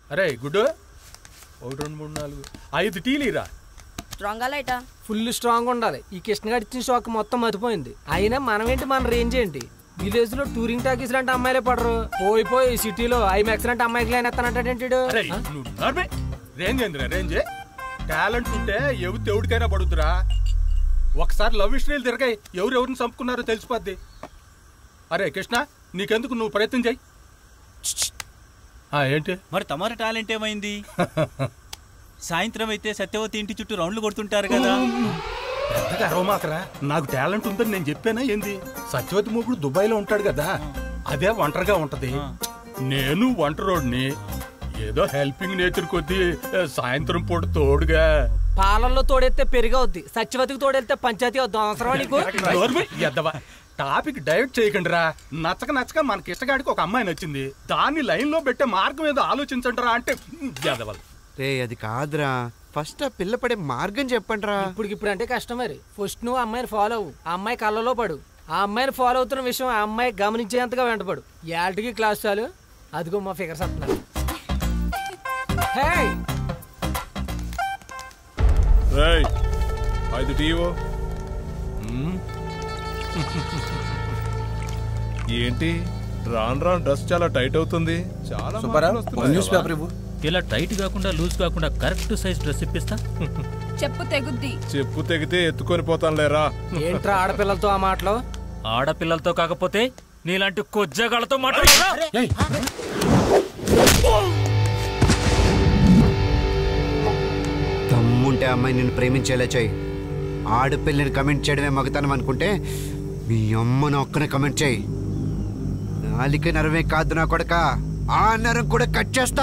అరే గుడ్డు ఒకటి రెండు మూడు నాలుగు ఐదు టీలీరా స్ట్రాంగ్ లైటా ఫుల్ స్ట్రాంగ్ ఉండాలి ఈ కృష్ణగాడి ఇచ్చిన షాక్ మొత్తం మతిపోయింది అయినా మనం ఏంటి మన రేంజ్ ఏంటి విలేజ్ లో టూరింగ్ టాకీస్ లాంటి అమ్మాయిలే పడరు పోయి పోయి సిటీలో ఐమాక్స్ లాంటి అమ్మాయికి లైన్ ఎత్తానంటాడేంటి అరే నువ్వు నడమే. రేంజ్ ఏందిరా రేంజ్ టాలెంట్ ఉంటే ఎవరు ఎవరికైనా పడుద్దురా ఒకసారి లవ్ హిస్టరీలు తిరగాయి ఎవరు ఎవరిని చంపుకున్నారో తెలిసిపోద్ది అరే కృష్ణ నీకెందుకు నువ్వు ప్రయత్నం చెయ్యి ఆ, ఏంటి మరి తమరి టాలెంట్ ఏమైంది సాయంత్రం అయితే సత్యవతి ఇంటి చుట్టూ రౌండ్లు కొడుతుంటారు కదా పెద్దగా అరవమాకరా నాకు టాలెంట్ ఉందని నేను చెప్పానా ఏంది సత్యవతి మూకుడు దుబాయ్లో ఉంటాడు కదా అదే ఒంటరిగా ఉంటది నేను ఒంటరోడిని ఏదో హెల్పింగ్ నేచర్ కొద్దీ ఆ, సాయంత్రం పూట తోడుగా పాలల్లో తోడెత్తే పెరిగవుద్ది సత్యవతికి తోడెళ్తే పంచాయతీ వద్దాం అవసరమా నీకు నోర్మై, ఎద్దవా టాపిక్ డైవర్ట్ చేయకండి రా నచ్చక నచ్చక మనకి ఇష్టగాడికి ఒక అమ్మాయి నచ్చింది దాన్ని లైన్ లో పెట్టే మార్గం ఏదో ఆలోచించండి రా అంటే ఎదవలు రే అది కాదురా ఫస్ట్ ఆ పిల్ల పడే మార్గం చెప్పండిరా ఇప్పుడు ఇప్పుడు అంటే కష్టం మరి ఫస్ట్ నువ్వు ఆ అమ్మాయిని ఫాలో అవ్వు ఆ అమ్మాయి కళ్ళలో పడు ఆ అమ్మాయిని ఫాలో అవుతున్న విషయం ఆ అమ్మాయి గమనించేంతగా వెంటపడు యాల్టికి క్లాస్ చాలు అదిగో మా ఫిగర్స్ అంటున్నారు హే రేయ్ ఐదు టీవో ఏంటి రాను రాను డ్రెస్ చాలా టైట్ అవుతుంది చాలా మార్పులు వస్తున్నాయి కదా. ఇలా టైట్ కాకుండా లూజ్ కాకుండా కరెక్ట్ సైజ్ డ్రెస్ ఇప్పిస్తా చెప్పు తెగుద్ది చెప్పు తెగితే ఎత్తుకొని పోతాను లేరా ఏంట్రా ఆడపిల్లలతో ఆ మాటలు ఆడపిల్లలతో కాకపోతే నీలాంటి కొజ్జగాళ్ళతో మాట్లాడరా దమ్ముంటే అమ్మాయి నిన్ను ప్రేమించేలా చేయి ఆడపిల్లని కమెంట్ చేయడమే మగతనం అనుకుంటే మీ అమ్మను ఒక్కనే కమెంట్ చేయి నాలిక నరమే కాదు నా కొడక ఆ నరం కూడా కట్ చేస్తా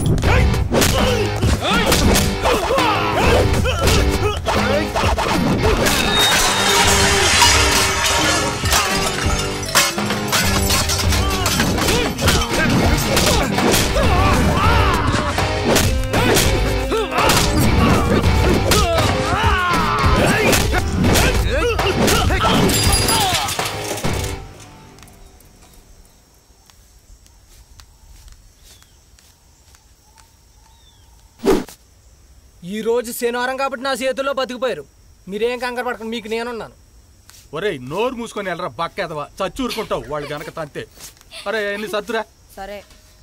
ఈ రోజు శనివారం కాబట్టి నా చేతుల్లో బతికిపోయారు మీరేం కంగారు పడకండి మీకు నేనున్నాను ఒరేయ్ నోరు మూసుకొని వెళ్ళరా బక్క ఎదవా చచ్చూరుకుంటావు వాళ్ళు గనక తంతే అరే ఎన్ని సత్తురా సరే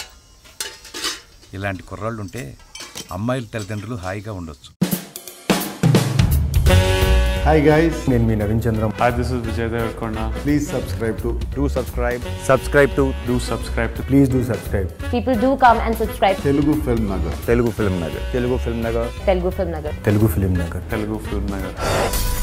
ఇలాంటి కుర్రాళ్ళుంటే అమ్మాయిల తల్లిదండ్రులు హాయిగా ఉండొచ్చు హాయ్ గైస్ నేను మీ Naveen Chandram Hi, this is Vijay Devarkonda. Please subscribe to do subscribe subscribe to Do subscribe to please do subscribe People do come and subscribe to Telugu film Nagar Telugu film Nagar Telugu film Nagar Telugu Film Nagar. Telugu film Nagar Telugu Film Nagar.